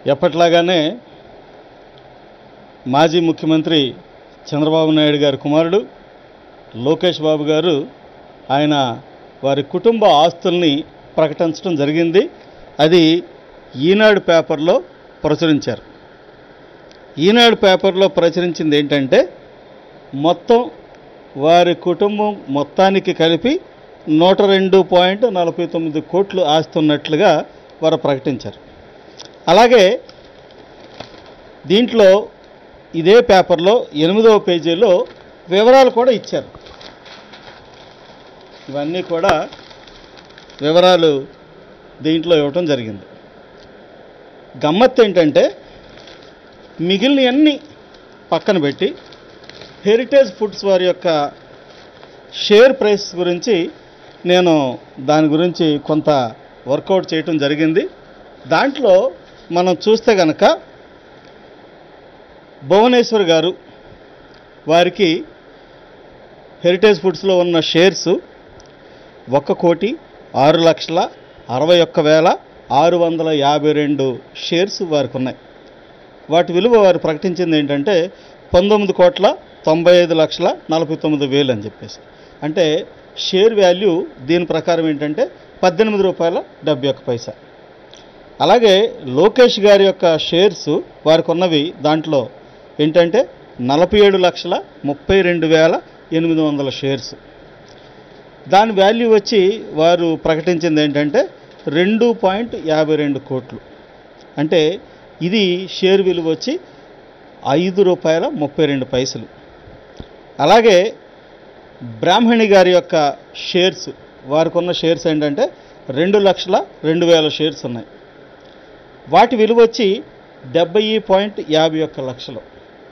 ఎప్పట్లాగానే మాజీ ముఖ్యమంత్రి చంద్రబాబు నాయుడు గారి కుమారుడు లోకేష్ బాబు గారు ఆయన వారి కుటుంబ ఆస్తుల్ని ప్రకటించడం జరిగింది అది ఈనాడు పేపర్లో ప్రచురించారు ఈనాడు పేపర్లో ప్రచురించింది ఏంటంటే మొత్తం వారి కుటుంబం మొత్తానికి కలిపి నూట రెండు పాయింట్ నలభై తొమ్మిది కోట్లు ఆస్తి ఉన్నట్లుగా వారు ప్రకటించారు అలాగే దీంట్లో ఇదే పేపర్లో ఎనిమిదవ పేజీలో వివరాలు కూడా ఇచ్చారు ఇవన్నీ కూడా వివరాలు దీంట్లో ఇవ్వటం జరిగింది గమ్మత్తు ఏంటంటే మిగిలినవన్నీ పక్కన పెట్టి హెరిటేజ్ ఫుడ్స్ వారి యొక్క షేర్ ప్రైస్ గురించి నేను దాని గురించి కొంత వర్కౌట్ చేయటం జరిగింది దాంట్లో మనం చూస్తే గనక భువనేశ్వర్ గారు వారికి హెరిటేజ్ ఫుడ్స్లో ఉన్న షేర్స్ ఒక కోటి ఆరు లక్షల అరవై ఒక్క వేల ఆరు వందల యాభై రెండు షేర్స్ వారికి ఉన్నాయి వాటి విలువ వారు ప్రకటించింది ఏంటంటే పంతొమ్మిది కోట్ల తొంభై ఐదు లక్షల నలభై తొమ్మిది వేలు అని చెప్పేసి అంటే షేర్ వాల్యూ దీని ప్రకారం ఏంటంటే పద్దెనిమిది రూపాయల డెబ్బై ఒక్క పైసా అలాగే లోకేష్ గారి యొక్క షేర్స్ వారికి ఉన్నవి దాంట్లో ఏంటంటే నలభై ఏడు లక్షల ముప్పై రెండు వేల ఎనిమిది వందల షేర్స్ దాని వాల్యూ వచ్చి వారు ప్రకటించింది ఏంటంటే రెండు పాయింట్ యాభై రెండు కోట్లు అంటే ఇది షేర్ విలువ వచ్చి ఐదు రూపాయల ముప్పై రెండు పైసలు అలాగే బ్రాహ్మణి గారి యొక్క షేర్స్ వారికి ఉన్న షేర్స్ ఏంటంటే రెండు లక్షల రెండు వేల షేర్స్ ఉన్నాయి వాటి విలువ వచ్చి డెబ్బై పాయింట్ యాభై ఒక్క లక్షలు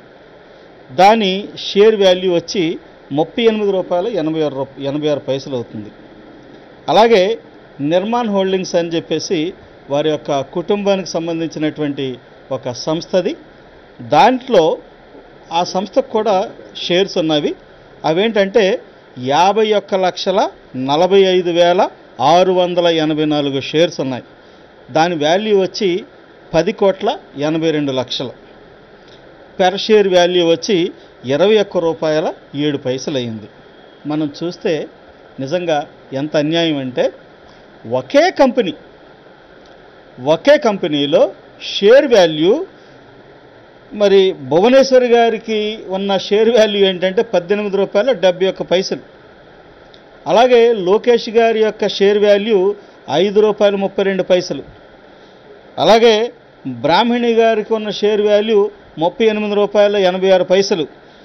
దాని షేర్ వాల్యూ వచ్చి ముప్పై ఎనిమిది రూపాయలు ఎనభై ఆరు రూప ఎనభై ఆరు పైసలు అవుతుంది అలాగే నిర్మాణ్ హోల్డింగ్స్ అని చెప్పేసి వారి యొక్క కుటుంబానికి సంబంధించినటువంటి ఒక సంస్థది దాంట్లో ఆ సంస్థకు కూడా షేర్స్ ఉన్నవి అవేంటంటే యాభై ఒక్క లక్షల నలభై ఐదు వేల ఆరు వందల ఎనభై నాలుగు షేర్స్ ఉన్నాయి దాని వాల్యూ వచ్చి పది కోట్ల ఎనభై రెండు లక్షలు పెర్ షేర్ వాల్యూ వచ్చి ఇరవై ఒక్క రూపాయల ఏడు పైసలు అయింది మనం చూస్తే నిజంగా ఎంత అన్యాయం అంటే ఒకే కంపెనీ ఒకే కంపెనీలో షేర్ వాల్యూ మరి భువనేశ్వర్ గారికి ఉన్న షేర్ వాల్యూ ఏంటంటే పద్దెనిమిది రూపాయల డెబ్బై ఒక్క పైసలు అలాగే లోకేష్ గారి యొక్క షేర్ వాల్యూ ఐదు రూపాయలు ముప్పై రెండు పైసలు అలాగే బ్రాహ్మణి గారికి ఉన్న షేర్ వాల్యూ ముప్పై ఎనిమిది రూపాయల ఎనభై ఆరు పైసలు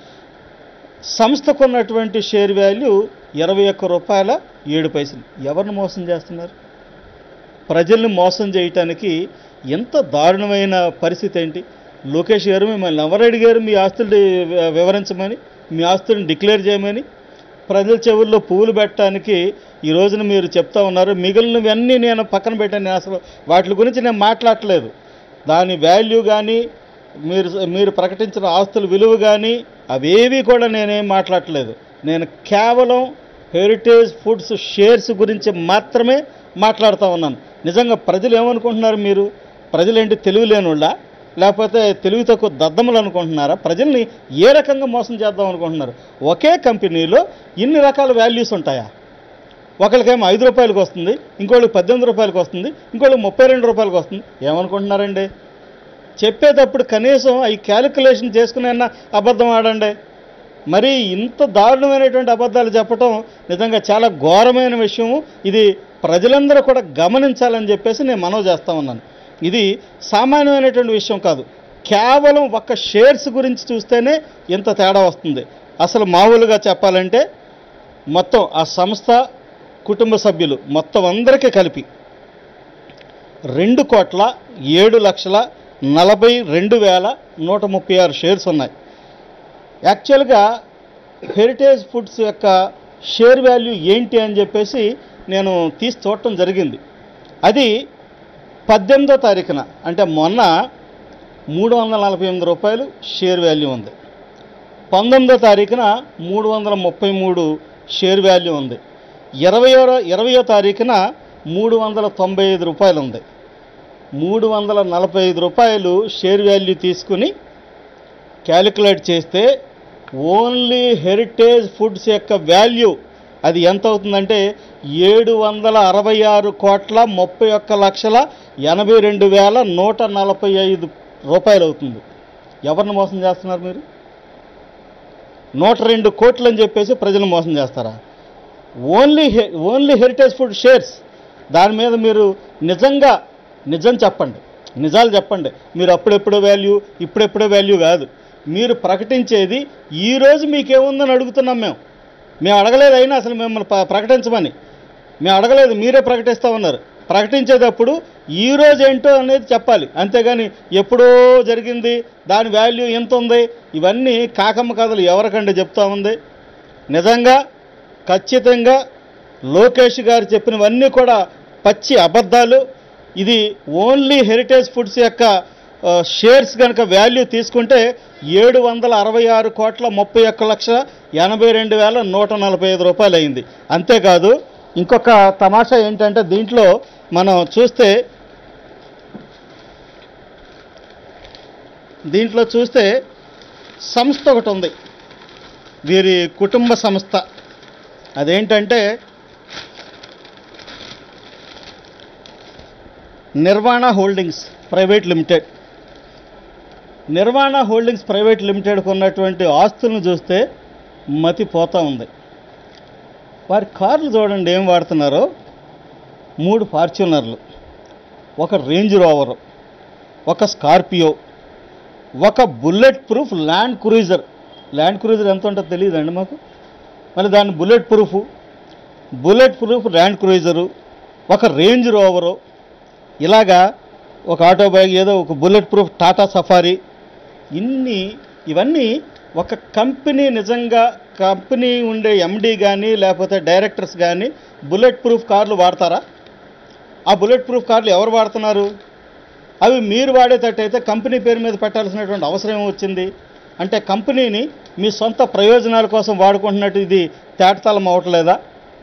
సంస్థకు ఉన్నటువంటి షేర్ వాల్యూ ఇరవై ఒక్క రూపాయల ఏడు పైసలు ఎవరిని మోసం చేస్తున్నారు ప్రజల్ని మోసం చేయటానికి ఎంత దారుణమైన పరిస్థితి ఏంటి లోకేష్ గారు మిమ్మల్ని ఎవరు అడిగారు మీ ఆస్తులు వివరించమని మీ ఆస్తులను డిక్లేర్ చేయమని ప్రజల చెవుల్లో పువ్వులు పెట్టడానికి ఈ రోజున మీరు చెప్తా ఉన్నారు మిగిలినవన్నీ నేను పక్కన పెట్టాను నేను అసలు వాటి గురించి నేను మాట్లాడట్లేదు దాని వాల్యూ కానీ మీరు మీరు ప్రకటించిన ఆస్తుల విలువ కానీ అవేవి కూడా నేనేం మాట్లాడట్లేదు నేను కేవలం హెరిటేజ్ ఫుడ్స్ షేర్స్ గురించి మాత్రమే మాట్లాడుతూ ఉన్నాను నిజంగా ప్రజలు ఏమనుకుంటున్నారు మీరు ప్రజలేంటి తెలివి లేనుళ్ళ లేకపోతే తెలివి తక్కువ దద్దములు అనుకుంటున్నారా ప్రజల్ని ఏ రకంగా మోసం చేద్దాం అనుకుంటున్నారు ఒకే కంపెనీలో ఇన్ని రకాల వాల్యూస్ ఉంటాయా ఒకరికేమో ఐదు రూపాయలకు వస్తుంది ఇంకోళ్ళకి పద్దెనిమిది రూపాయలకు వస్తుంది ఇంకోళ్ళకి ముప్పై రెండు రూపాయలకు వస్తుంది ఏమనుకుంటున్నారండి చెప్పేటప్పుడు కనీసం అవి క్యాలిక్యులేషన్ చేసుకునే అబద్ధం ఆడండి మరి ఇంత దారుణమైనటువంటి అబద్ధాలు చెప్పటం నిజంగా చాలా ఘోరమైన విషయం ఇది ప్రజలందరూ కూడా గమనించాలని చెప్పేసి నేను మనవి చేస్తా ఉన్నాను ఇది సామాన్యమైనటువంటి విషయం కాదు కేవలం ఒక్క షేర్స్ గురించి చూస్తేనే ఇంత తేడా వస్తుంది అసలు మామూలుగా చెప్పాలంటే మొత్తం ఆ సంస్థ కుటుంబ సభ్యులు మొత్తం అందరికీ కలిపి రెండు కోట్ల ఏడు లక్షల నలభై రెండు వేల నూట ముప్పై ఆరు షేర్స్ ఉన్నాయి యాక్చువల్గా హెరిటేజ్ ఫుడ్స్ యొక్క షేర్ వాల్యూ ఏంటి అని చెప్పేసి నేను తీసి చూడటం జరిగింది అది పద్దెనిమిదో తారీఖున అంటే మొన్న మూడు వందల నలభై ఎనిమిది రూపాయలు షేర్ వాల్యూ ఉంది పంతొమ్మిదో తారీఖున మూడు వందల ముప్పై మూడు షేర్ వాల్యూ ఉంది ఇరవయో ఇరవయో తారీఖున మూడు వందల తొంభై ఐదు రూపాయలు ఉంది మూడు వందల నలభై ఐదు రూపాయలు షేర్ వాల్యూ తీసుకుని క్యాలిక్యులేట్ చేస్తే ఓన్లీ హెరిటేజ్ ఫుడ్స్ యొక్క వాల్యూ అది ఎంత అవుతుందంటే ఏడు వందల అరవై ఆరు కోట్ల ముప్పై ఒక్క లక్షల ఎనభై రెండు వేల నూట నలభై ఐదు రూపాయలు అవుతుంది ఎవరిని మోసం చేస్తున్నారు మీరు నూట రెండు కోట్లు అని చెప్పేసి ప్రజలు మోసం చేస్తారా ఓన్లీ హె ఓన్లీ హెరిటేజ్ ఫుడ్ షేర్స్ దాని మీద మీరు నిజంగా నిజం చెప్పండి నిజాలు చెప్పండి మీరు అప్పుడెప్పుడో వాల్యూ ఇప్పుడెప్పుడో వాల్యూ కాదు మీరు ప్రకటించేది ఈరోజు మీకేముందని అడుగుతున్నాం మేము మేము అడగలేదు అయినా అసలు మిమ్మల్ని ప- ప్రకటించమని మేము అడగలేదు మీరే ప్రకటిస్తూ ఉన్నారు ప్రకటించేటప్పుడు ఈ రోజు ఏంటో అనేది చెప్పాలి అంతేగాని ఎప్పుడో జరిగింది దాని వాల్యూ ఎంత ఉంది ఇవన్నీ కాకమ్మ కథలు ఎవరికంటే చెప్తా ఉంది నిజంగా ఖచ్చితంగా లోకేష్ గారు చెప్పినవన్నీ కూడా పచ్చి అబద్ధాలు ఇది ఓన్లీ హెరిటేజ్ ఫుడ్స్ యొక్క ఆ, షేర్స్ కనుక వాల్యూ తీసుకుంటే ఏడు వందల అరవై ఆరు కోట్ల ముప్పై ఒక్క లక్ష ఎనభై రెండు వేల నూట నలభై ఐదు రూపాయలు అయింది అంతేకాదు ఇంకొక తమాషా ఏంటంటే దీంట్లో మనం చూస్తే దీంట్లో చూస్తే సంస్థ ఒకటి ఉంది వీరి కుటుంబ సంస్థ అదేంటంటే Nirvana holdings private limited Nirvana holdings private లిమిటెడ్కి ఉన్నటువంటి ఆస్తులను చూస్తే మతి పోతా ఉంది వారి కార్లు చూడండి ఏం వాడుతున్నారో మూడు ఫార్చ్యూనర్లు ఒక రేంజ్ రోవర్ ఒక స్కార్పియో ఒక bullet proof Land Cruiser Land Cruiser ఎంత ఉంటుందో తెలియదండి మాకు మరి దాని bullet proof bullet proof Land Cruiser ఒక రేంజ్ రోవరు ఇలాగా ఒక ఆటో బైక్ ఏదో ఒక బుల్లెట్ ప్రూఫ్ టాటా సఫారీ ఇన్ని ఇవన్నీ ఒక కంపెనీ నిజంగా కంపెనీ ఉండే ఎండి కానీ లేకపోతే డైరెక్టర్స్ కానీ బుల్లెట్ ప్రూఫ్ కార్లు వాడతారా ఆ బుల్లెట్ ప్రూఫ్ కార్లు ఎవరు వాడుతున్నారు అవి మీరు వాడేటట్టయితే కంపెనీ పేరు మీద పెట్టాల్సినటువంటి అవసరం ఏం వచ్చింది అంటే కంపెనీని మీ సొంత ప్రయోజనాల కోసం వాడుకుంటున్నట్టు ఇది తేటతలం అవట్లేదా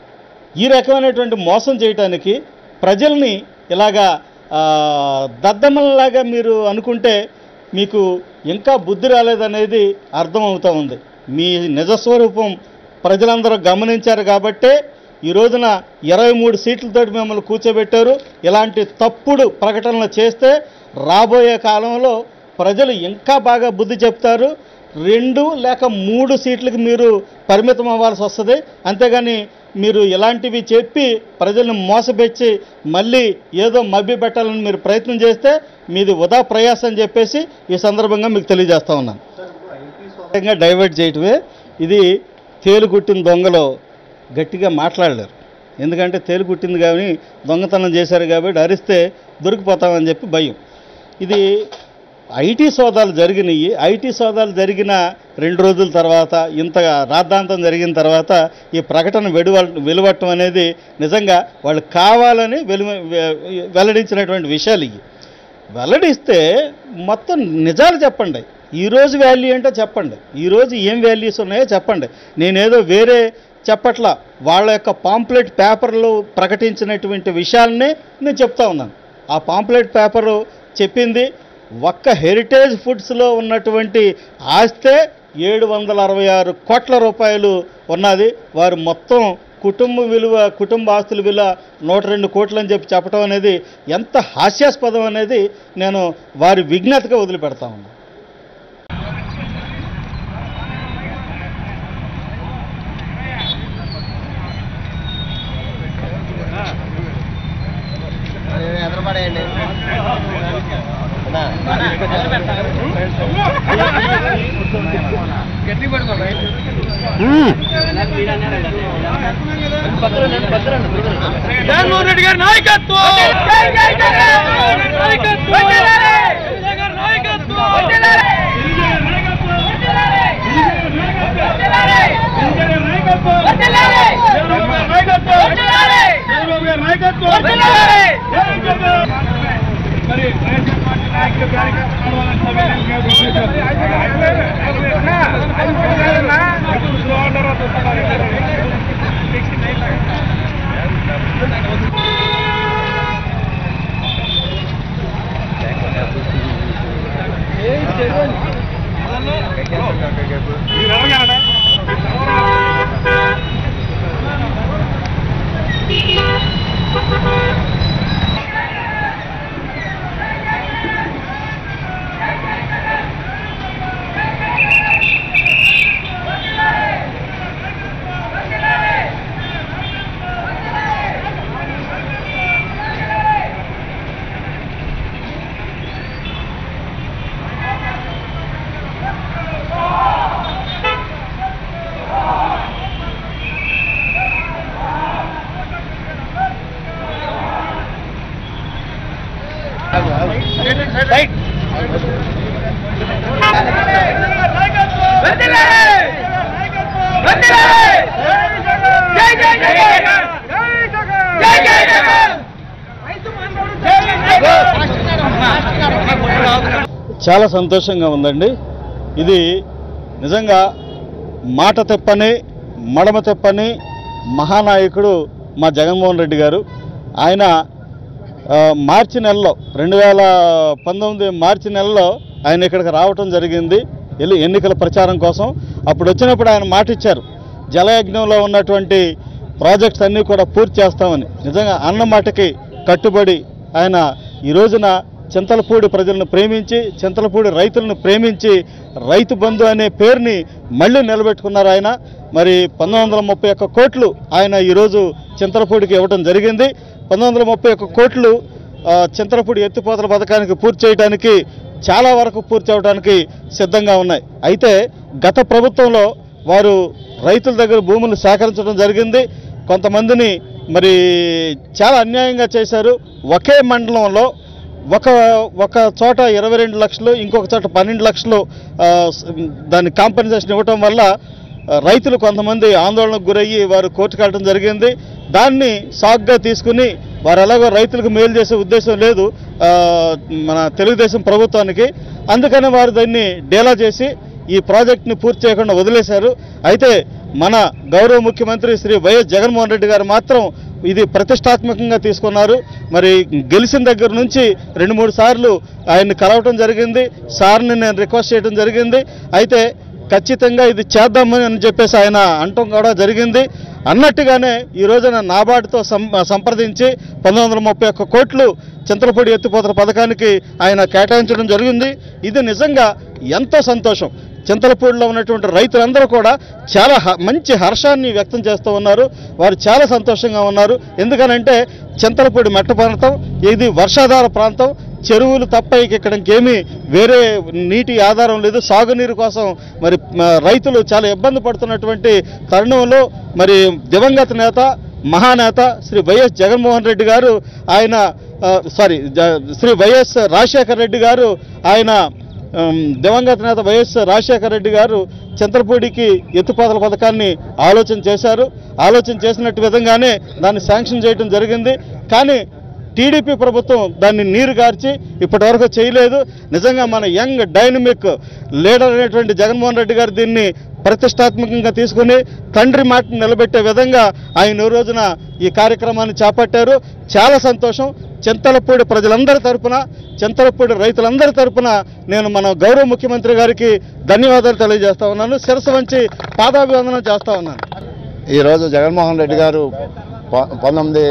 ఈ రకమైనటువంటి మోసం చేయటానికి ప్రజల్ని ఇలాగా ఆ, దద్దమ్మల్లాగా మీరు అనుకుంటే మీకు ఇంకా బుద్ధి రాలేదనేది అర్థమవుతూ ఉంది మీ నిజస్వరూపం ప్రజలందరూ గమనించారు కాబట్టే ఈ రోజున ఇరవై మూడు సీట్లతోటి మిమ్మల్ని కూర్చోబెట్టారు ఇలాంటి తప్పుడు ప్రకటనలు చేస్తే రాబోయే కాలంలో ప్రజలు ఇంకా బాగా బుద్ధి చెప్తారు రెండు లేక మూడు సీట్లకి మీరు పరిమితం అవ్వాల్సి వస్తుంది అంతేగాని మీరు ఇలాంటివి చెప్పి ప్రజలను మోసపెచ్చి మళ్ళీ ఏదో మభ్య పెట్టాలని మీరు ప్రయత్నం చేస్తే మీది వృధా ప్రయాసం అని చెప్పేసి ఈ సందర్భంగా మీకు తెలియజేస్తా ఉన్నాను విధంగా డైవర్ట్ చేయటమే ఇది తేలు కుట్టిన దొంగలు గట్టిగా మాట్లాడలేరు ఎందుకంటే తేలు కుట్టింది కానీ దొంగతనం చేశారు కాబట్టి అరిస్తే దొరికిపోతామని చెప్పి భయం ఇది ఐటీ సోదాలు జరిగినాయి ఐటీ సోదాలు జరిగిన రెండు రోజుల తర్వాత ఇంత రాద్ధాంతం జరిగిన తర్వాత ఈ ప్రకటన వెలువ వెలువట్టం అనేది నిజంగా వాళ్ళు కావాలని వెలు వె- వెల్లడించినటువంటి విషయాలు ఇవి వెల్లడిస్తే మొత్తం నిజాలు చెప్పండి ఈరోజు వాల్యూ ఏంటో చెప్పండి ఈరోజు ఏం వాల్యూస్ ఉన్నాయో చెప్పండి నేనేదో వేరే చెప్పట్లా వాళ్ళ యొక్క పాంప్లెట్ పేపర్లో ప్రకటించినటువంటి విషయాలనే నేను చెప్తా ఉన్నాను ఆ పాంప్లెట్ పేపరు చెప్పింది ఒక్క హెరిటేజ్ ఫుడ్స్లో ఉన్నటువంటి ఆస్తే ఏడు వందల అరవై ఆరు కోట్ల రూపాయలు ఉన్నది వారు మొత్తం కుటుంబ విలువ కుటుంబ ఆస్తుల విలువ నూట రెండు కోట్లు అని చెప్పి చెప్పడం అనేది ఎంత హాస్యాస్పదం అనేది నేను వారి విజ్ఞతగా వదిలిపెడతా ఉన్నాను ఎదురుపడేయండి జగన్మోహన్ రెడ్డి గారి నాయకత్వం నాయకత్వం గారి నాయకత్వం చాలా సంతోషంగా ఉందండి ఇది నిజంగా మాట తెప్పని మడమ తెప్పని మహానాయకుడు మా జగన్మోహన్ రెడ్డి గారు ఆయన ఆ, మార్చి నెలలో రెండు వేల పంతొమ్మిది మార్చి నెలలో ఆయన ఇక్కడికి రావటం జరిగింది ఎల్లి ఎన్నికల ప్రచారం కోసం అప్పుడు వచ్చినప్పుడు ఆయన మాట ఇచ్చారు జలయజ్ఞంలో ఉన్నటువంటి ప్రాజెక్ట్స్ అన్నీ కూడా పూర్తి చేస్తామని నిజంగా అన్న మాటకి కట్టుబడి ఆయన ఈ రోజున చింతలపూడి ప్రజలను ప్రేమించి చింతలపూడి రైతులను ప్రేమించి రైతు బంధు అనే పేరుని మళ్ళీ నిలబెట్టుకున్నారు ఆయన మరి పంతొమ్మిది వందల ముప్పై ఒక్క కోట్లు ఆయన ఈరోజు చింతలపూడికి ఇవ్వడం జరిగింది పంతొమ్మిది వందల ముప్పై ఒక్క కోట్లు ఆ, చింతలపూడి ఎత్తిపోతల పథకానికి పూర్తి చేయడానికి చాలా వరకు పూర్తి అవడానికి సిద్ధంగా ఉన్నాయి అయితే గత ప్రభుత్వంలో వారు రైతుల దగ్గర భూములు సేకరించడం జరిగింది కొంతమందిని మరి చాలా అన్యాయంగా చేశారు ఒకే మండలంలో ఒక ఒక చోట ఇరవై రెండు లక్షలు ఇంకొక చోట పన్నెండు లక్షలు ఆ, స- దాని కాంపెన్సేషన్ ఇవ్వటం వల్ల ఆ, రైతులు కొంతమంది ఆందోళనకు గురయ్యి వారు కోర్టుకు వెళ్ళడం జరిగింది దాన్ని సాగ్గా తీసుకుని వారు ఎలాగో రైతులకు మేలు చేసే ఉద్దేశం లేదు ఆ, మన తెలుగుదేశం ప్రభుత్వానికి అందుకని వారు దాన్ని డేలా చేసి ఈ ప్రాజెక్ట్ని పూర్తి చేయకుండా వదిలేశారు అయితే మన గౌరవ ముఖ్యమంత్రి శ్రీ వైఎస్ జగన్మోహన్ రెడ్డి గారు మాత్రం ఇది ప్రతిష్టాత్మకంగా తీసుకున్నారు మరి గెలిచిన దగ్గర నుంచి రెండు మూడు సార్లు ఆయన్ని కలవటం జరిగింది సార్ని నేను రిక్వెస్ట్ చేయడం జరిగింది అయితే ఖచ్చితంగా ఇది చేద్దామని అని చెప్పేసి ఆయన అంటం కూడా జరిగింది అన్నట్టుగానే ఈ రోజున నాబార్డుతో సం సంప్రదించి పంతొమ్మిది వందల ముప్పై ఒక్క కోట్లు చింతలపూడి ఎత్తిపోతల పథకానికి ఆయన కేటాయించడం జరిగింది ఇది నిజంగా ఎంతో సంతోషం చింతలపూడిలో ఉన్నటువంటి రైతులందరూ కూడా చాలా హ- మంచి హర్షాన్ని వ్యక్తం చేస్తూ ఉన్నారు వారు చాలా సంతోషంగా ఉన్నారు ఎందుకనంటే చింతలపూడి మెట్ట ప్రాంతం ఇది వర్షాధార ప్రాంతం చెరువులు తప్ప ఇక ఇక్కడ ఇంకేమీ వేరే నీటి ఆధారం లేదు సాగునీరు కోసం మరి మ, రైతులు చాలా ఇబ్బంది పడుతున్నటువంటి తరుణంలో మరి దివంగత నేత మహానేత శ్రీ వైఎస్ జగన్మోహన్ రెడ్డి గారు ఆయన ఆ, సారీ జ- శ్రీ వైఎస్ రాజశేఖర రెడ్డి గారు ఆయన ఉమ్, దివంగత నేత వైఎస్ రాజశేఖర రెడ్డి గారు చంద్రపూడికి ఎత్తుపోతల పథకాన్ని ఆలోచన చేశారు ఆలోచన చేసినట్టు విధంగానే దాన్ని శాంక్షన్ చేయడం జరిగింది కానీ టీడీపీ ప్రభుత్వం దాన్ని నీరు గార్చి ఇప్పటివరకు చేయలేదు నిజంగా మన యంగ్ డైనమిక్ లీడర్ అయినటువంటి జగన్మోహన్ రెడ్డి గారు దీన్ని ప్రతిష్టాత్మకంగా తీసుకుని తండ్రి మాట నిలబెట్టే విధంగా ఆయన ఈ రోజున ఈ కార్యక్రమాన్ని చేపట్టారు చాలా సంతోషం చింతలపూడి ప్రజలందరి తరపున చింతలపూడి రైతులందరి తరపున నేను మన గౌరవ ముఖ్యమంత్రి గారికి ధన్యవాదాలు తెలియజేస్తా ఉన్నాను శిరసు వంచి పాదాభివందనం చేస్తా ఉన్నాను ఈరోజు జగన్మోహన్ రెడ్డి గారు ప- పంతొమ్మిది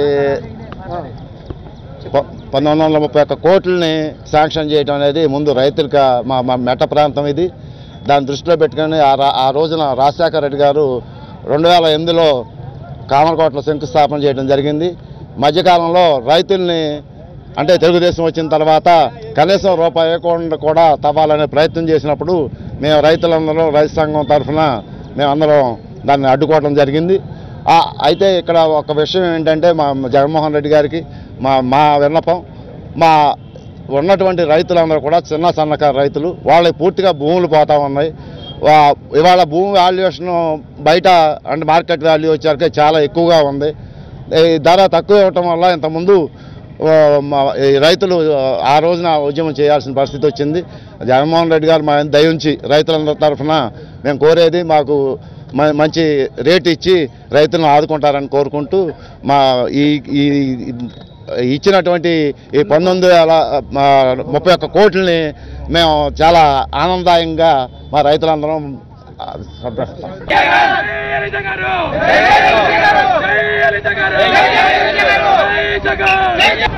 ప- పంతొమ్మిది వందల ముప్పై ఒక్క కోట్లని శాంక్షన్ చేయడం అనేది ముందు రైతులకు మా మా మెట్ట ప్రాంతం ఇది దాన్ని దృష్టిలో పెట్టుకొని ఆ రా- ఆ రోజున రాజశేఖర రెడ్డి గారు రెండు వేల ఎనిమిదిలో కామరకోటలో శంకుస్థాపన చేయడం జరిగింది మధ్యకాలంలో రైతుల్ని అంటే తెలుగుదేశం వచ్చిన తర్వాత కనీసం రూపాయి ఇవ్వకుండా కూడా తవ్వాలనే ప్రయత్నం చేసినప్పుడు మేము రైతులందరం రైతు సంఘం తరఫున మేమందరం దాన్ని అడ్డుకోవడం జరిగింది ఆ, అయితే ఇక్కడ ఒక విషయం ఏంటంటే మా జగన్మోహన్ రెడ్డి గారికి మా మా విన్నపం మా ఉన్నటువంటి రైతులందరూ కూడా చిన్న సన్నకారు రైతులు వాళ్ళకి పూర్తిగా భూములు పోతా ఉన్నాయి వా- ఇవాళ భూమి వాల్యుయేషన్ బయట అంటే మార్కెట్ వాల్యూ వచ్చేసరికి చాలా ఎక్కువగా ఉంది ఈ ధర తక్కువ ఇవ్వటం వల్ల ఇంతకుముందు ఆ, మా- ఈ రైతులు ఆ రోజున ఉద్యమం చేయాల్సిన పరిస్థితి వచ్చింది జగన్మోహన్ రెడ్డి గారు మా దయ ఉంచి రైతులందరి తరఫున మేము కోరేది మాకు మ- మంచి రేటు ఇచ్చి రైతులను ఆదుకుంటారని కోరుకుంటూ మా ఈ ఈ ఇచ్చినటువంటి ఈ పంతొమ్మిది వేల ఆ, ముప్పై ఒక్క కోట్లని మేము చాలా ఆనందదాయంగా మా రైతులందరం ఆ, సంతోషిస్తాం జై లలిత గారు జై లలిత గారు జై జగన్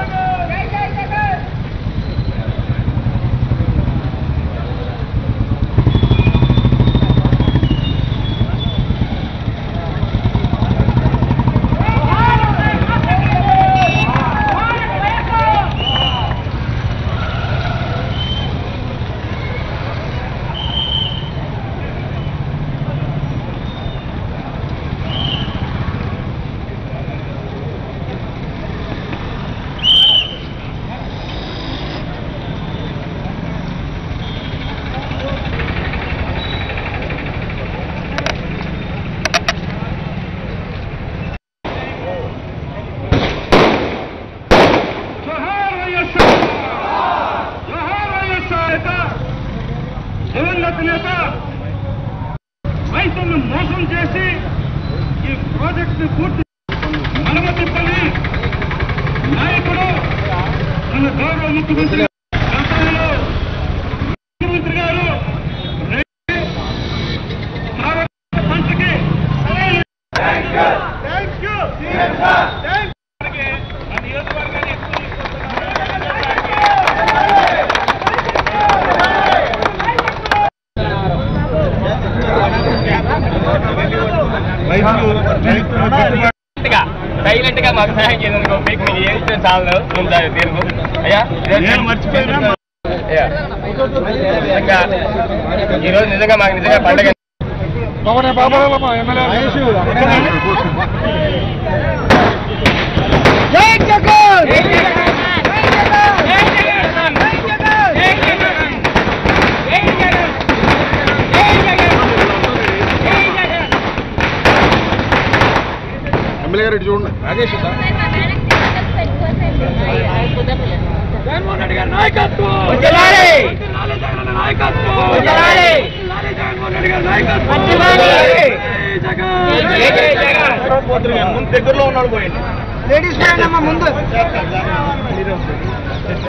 జోహార్ వైఎస్ఆర్ జోహార్ వైఎస్ఆర్ నేత దివంగత నేత రైతులను మోసం చేసి ఈ ప్రాజెక్టు పూర్తి మనమ తిప్పని నాయకుడు మన గౌరవ ముఖ్యమంత్రి గతంలో ముఖ్యమంత్రి గారు రైతు సాగుబడి పంటకి సరైన థ్యాంక్ యూ థ్యాంక్ యూ ఆ నియోజకవర్గాన్ని ఎక్కువ సైలెంట్ గా మాకు సహాయం చేసేందుకు మీకు మీరు ఏం ఇచ్చిన చాలు మేము దాని తీరుకు అయ్యా నేను మర్చిపోయినా అయ్యా ఇంకా ఈరోజు నిజంగా మాకు నిజంగా పండగ జగన్మోహన్ రెడ్డి గారి నాయకత్వం వర్ధిల్లాలి! వర్ధిల్లాలి జగన్ నాయకత్వం వర్ధిల్లాలి! వర్ధిల్లాలి జగన్మోహన్ రెడ్డి గారి నాయకత్వం వర్ధిల్లాలి! జై జగన్ జై జై జగన్ దగ్గరలో ఉన్నాడు పోయింది లేడీస్ ముందు